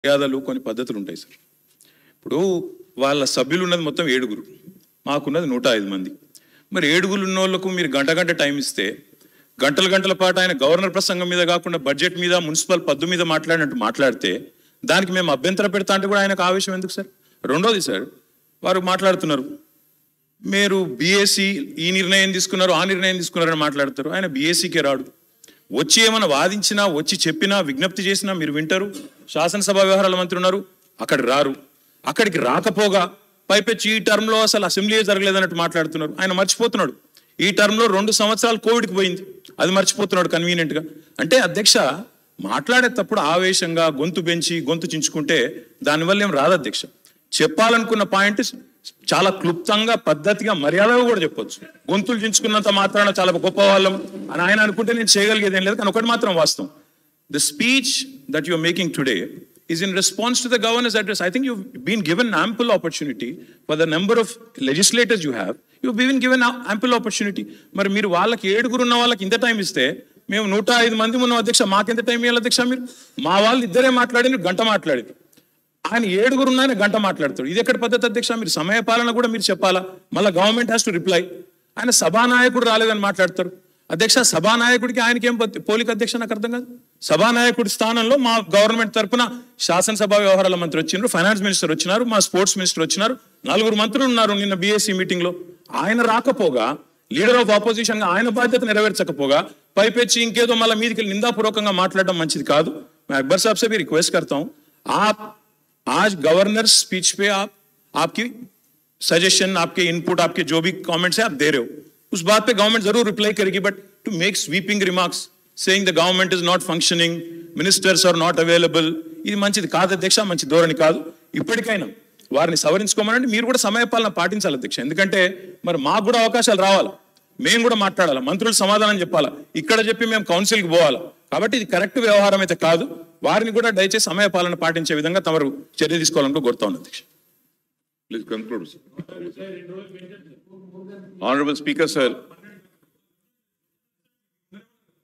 మర్యాదలు కొన్ని పద్ధతులు ఉంటాయి సార్ ఇప్పుడు వాళ్ళ సభ్యులు ఉన్నది మొత్తం ఏడుగురు మాకున్నది నూట ఐదు మంది మరి ఏడుగురు ఉన్న వాళ్ళకు మీరు గంట గంట టైం ఇస్తే గంటల గంటల పాటు ఆయన గవర్నర్ ప్రసంగం మీద కాకుండా బడ్జెట్ మీద మున్సిపల్ పద్దు మీద మాట్లాడినట్టు మాట్లాడితే దానికి మేము అభ్యంతర పెడతా అంటే కూడా ఆయనకు ఆవేశం ఎందుకు సార్ రెండోది సార్ వారు మాట్లాడుతున్నారు మీరు బీఎస్సీ ఈ నిర్ణయం తీసుకున్నారు ఆ నిర్ణయం తీసుకున్నారని మాట్లాడతారు ఆయన బీఎస్సీకే రాడు వచ్చి ఏమైనా వాదించినా వచ్చి చెప్పినా విజ్ఞప్తి చేసినా మీరు వింటారు శాసనసభ వ్యవహారాల మంత్రి ఉన్నారు అక్కడ రారు అక్కడికి రాకపోగా పైపెచ్చి ఈ టర్మ్లో అసలు అసెంబ్లీ జరగలేదన్నట్టు మాట్లాడుతున్నారు ఆయన మర్చిపోతున్నాడు ఈ టర్మ్లో రెండు సంవత్సరాలు కోవిడ్కి పోయింది అది మర్చిపోతున్నాడు కన్వీనియంట్గా అంటే అధ్యక్ష మాట్లాడేటప్పుడు ఆవేశంగా గొంతు పెంచి గొంతు చించుకుంటే దానివల్ల ఏం రాదు అధ్యక్ష చెప్పాలనుకున్న పాయింట్ చాలా క్లుప్తంగా పద్ధతిగా మర్యాదగా కూడా చెప్పొచ్చు గొంతులు చించుకున్నంత మాత్రాన చాలా గొప్ప వాళ్ళం అని ఆయన అనుకుంటే నేను చేయగలిగేది ఏం లేదు కానీ ఒకటి మాత్రం వాస్తవం the speech that you are making today is in response to the governor's address. I think you've been given ample opportunity for the number of legislators you have. You've been given a- ample opportunity. మరి మీరు వాళ్ళకి ఏడుగురు ఉన్న వాళ్ళకి ఇంత time ఇస్తే మేము నూట ఐదు మంది ఉన్నాం అధ్యక్ష మాకెంత టైం ఇవ్వాలి అధ్యక్ష మీరు మా వాళ్ళు ఇద్దరే మాట్లాడిన గంట మాట్లాడారు ఆయన ఏడుగురు ఉన్న ఆయన గంట మాట్లాడతాడు ఇది ఎక్కడ పద్ధతి అధ్యక్ష మీరు సమయ పాలన కూడా మీరు చెప్పాలా మళ్ళీ గవర్నమెంట్ హ్యాస్ టు రిప్లై ఆయన సభానాయకుడు రాలేదని మాట్లాడతారు అధ్యక్ష సభానాయకుడికి ఆయనకి ఏం పత్తి- పోలిక అధ్యక్ష నాకు అర్థం కాదు సభానాయకుడి స్థానంలో మా గవర్నమెంట్ తరపున శాసనసభ వ్యవహారాల మంత్రి వచ్చినారు ఫైనాన్స్ మినిస్టర్ వచ్చినారు మా స్పోర్ట్స్ మినిస్టర్ వచ్చినారు నలుగురు మంత్రులు ఉన్నారు నిన్న బీఎస్సీ మీటింగ్ లో ఆయన రాకపోగా లీడర్ ఆఫ్ ఆపోజిషన్ గా ఆయన బాధ్యత నెరవేర్చకపోగా పైపెచ్చి ఇంకేదో మళ్ళీ మీదికి వెళ్ళి నిందాపూర్వకంగా మాట్లాడడం మంచిది కాదు मैं अकबर साहब से भी रिक्वेस्ट करता हूं आप आज गवर्नर स्पीच पे आप आपकी सजेशन आपके इनपुट आपके जो भी कमेंट्स है आप दे रहे हो उस बात पे गवर्नमेंट जरूर रिप्लाई करेगी but to make sweeping remarks saying the government is not functioning ministers are not available ఇది మంచిది కాదు అధ్యక్ష మంచి ధోరణి కాదు ఇప్పటికైనా వారిని సవరించుకోమనండి మీరు కూడా సమయపాలన పాటించాలి అధ్యక్ష ఎందుకంటే మరి మాకు కూడా అవకాశాలు రావాలి మేము కూడా మాట్లాడాలి మంత్రులు సమాధానం చెప్పాలా ఇక్కడ చెప్పి మేము కౌన్సిల్కి పోవాలా కాబట్టి ఇది కరెక్ట్ వ్యవహారం అయితే కాదు వారిని కూడా దయచేసి సమయపాలన పాటించే విధంగా తమరు చర్య తీసుకోవాలని కోరుతా ఉన్నాను అధ్యక్ష Please conclude. sir. Honorable Speaker, sir,